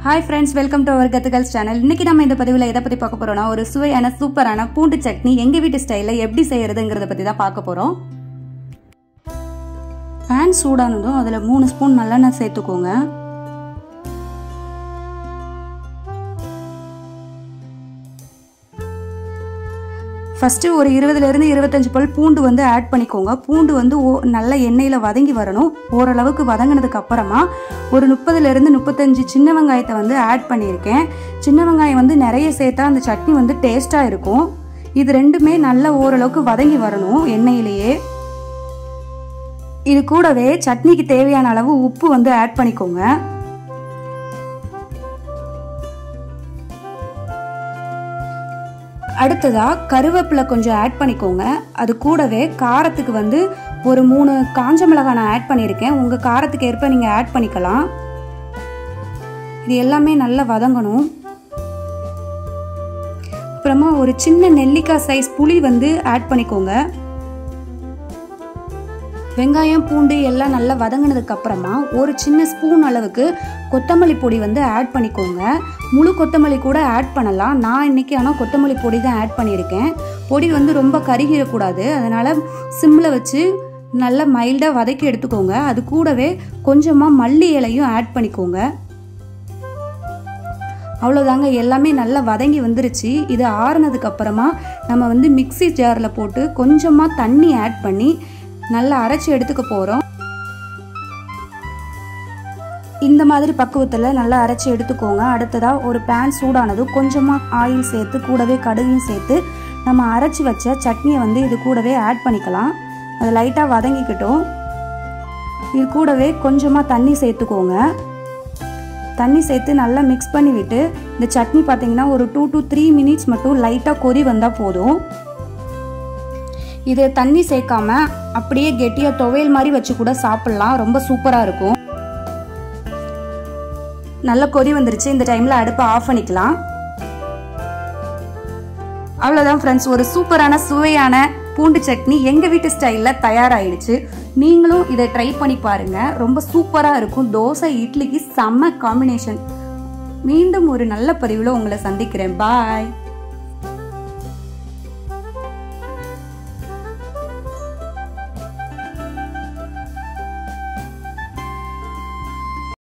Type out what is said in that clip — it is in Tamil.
hi friends welcome to our கத்துகல்ஸ் சேனல் இன்னைக்கு நம்ம இந்த பதிவில் எதை பற்றி பார்க்க போறோம்னா ஒரு சுவையான சூப்பரான பூண்டு சட்னி எங்க வீட்டு ஸ்டைலில் எப்படி செய்யறதுங்கிறத பற்றி தான் பார்க்க போறோம் பேன் சூடானதும் அதில் மூணு ஸ்பூன் நல்லெண்ணெய் சேர்த்துக்கோங்க ஃபஸ்ட்டு ஒரு இருபதுலேருந்து இருபத்தஞ்சு பல் பூண்டு வந்து ஆட் பண்ணிக்கோங்க பூண்டு வந்து ஓ நல்ல எண்ணெயில் வதங்கி வரணும் ஓரளவுக்கு வதங்கினதுக்கு அப்புறமா ஒரு முப்பதுலேருந்து முப்பத்தஞ்சு சின்ன வெங்காயத்தை வந்து ஆட் பண்ணியிருக்கேன் சின்ன வெங்காயம் வந்து நிறைய சேர்த்தா அந்த சட்னி வந்து டேஸ்ட்டாக இருக்கும் இது ரெண்டுமே நல்ல ஓரளவுக்கு வதங்கி வரணும் எண்ணெயிலேயே இது கூடவே சட்னிக்கு தேவையான அளவு உப்பு வந்து ஆட் பண்ணிக்கோங்க அடுத்ததா கருவேப்பிலை கொஞ்சம் ஆட் பண்ணிக்கோங்க அது கூடவே காரத்துக்கு வந்து ஒரு மூணு காஞ்ச மிளகாய் நான் ஆட் பண்ணியிருக்கேன் உங்கள் காரத்துக்கு ஏற்ப நீங்கள் ஆட் பண்ணிக்கலாம் இது எல்லாமே நல்லா வதங்கணும் அப்புறமா ஒரு சின்ன நெல்லிக்காய் சைஸ் புளி வந்து ஆட் பண்ணிக்கோங்க வெங்காயம் பூண்டு எல்லாம் நல்லா வதங்கினதுக்கு அப்புறமா ஒரு சின்ன ஸ்பூன் அளவுக்கு கொத்தமல்லி பொடி வந்து ஆட் பண்ணிக்கோங்க முழு கொத்தமல்லி கூட ஆட் பண்ணலாம் நான் இன்னைக்கு ஆனால் கொத்தமல்லி பொடி தான் ஆட் பண்ணியிருக்கேன் பொடி வந்து ரொம்ப கருகிடக்கூடாது அதனால் சிம்மில் வச்சு நல்லா மைல்டாக வதக்கி எடுத்துக்கோங்க அது கூடவே கொஞ்சமாக மல்லி இலையும் ஆட் பண்ணிக்கோங்க அவ்வளோதாங்க எல்லாமே நல்லா வதங்கி வந்துருச்சு இது ஆறுனதுக்கு அப்புறமா நம்ம வந்து மிக்சி ஜாரில் போட்டு கொஞ்சமாக தண்ணி ஆட் பண்ணி நல்லா அரைச்சி எடுத்துக்க போகிறோம் இந்த மாதிரி பக்குவத்தில் நல்லா அரைச்சி எடுத்துக்கோங்க அடுத்ததாக ஒரு பேன் சூடானதும் கொஞ்சமாக ஆயில் சேர்த்து கூடவே கடுகையும் சேர்த்து நம்ம அரைச்சி வச்ச சட்னியை வந்து இது கூடவே ஆட் பண்ணிக்கலாம் அது லைட்டாக வதங்கிக்கிட்டோம் இது கூடவே கொஞ்சமாக தண்ணி சேர்த்துக்கோங்க தண்ணி சேர்த்து நல்லா மிக்ஸ் பண்ணி விட்டு இந்த சட்னி பார்த்தீங்கன்னா ஒரு டூ டு த்ரீ மினிட்ஸ் மட்டும் லைட்டாக கொதி வந்தால் போதும் இது தண்ணி சேர்க்காம அப்படியே கெட்டியாக துவையல் மாதிரி வச்சு கூட சாப்பிட்லாம் ரொம்ப சூப்பராக இருக்கும் நல்ல கொதி வந்துருச்சு இந்த டைமில் அடுப்பை ஆஃப் பண்ணிக்கலாம் அவ்வளோதான் ஃப்ரெண்ட்ஸ் ஒரு சூப்பரான சுவையான பூண்டு சட்னி எங்கள் வீட்டு ஸ்டைலில் தயாராகிடுச்சு நீங்களும் இதை ட்ரை பண்ணி பாருங்கள் ரொம்ப சூப்பராக இருக்கும் தோசை இட்லிக்கு செம்ம காம்பினேஷன் மீண்டும் ஒரு நல்ல பதிவில் உங்களை சந்திக்கிறேன் பாய்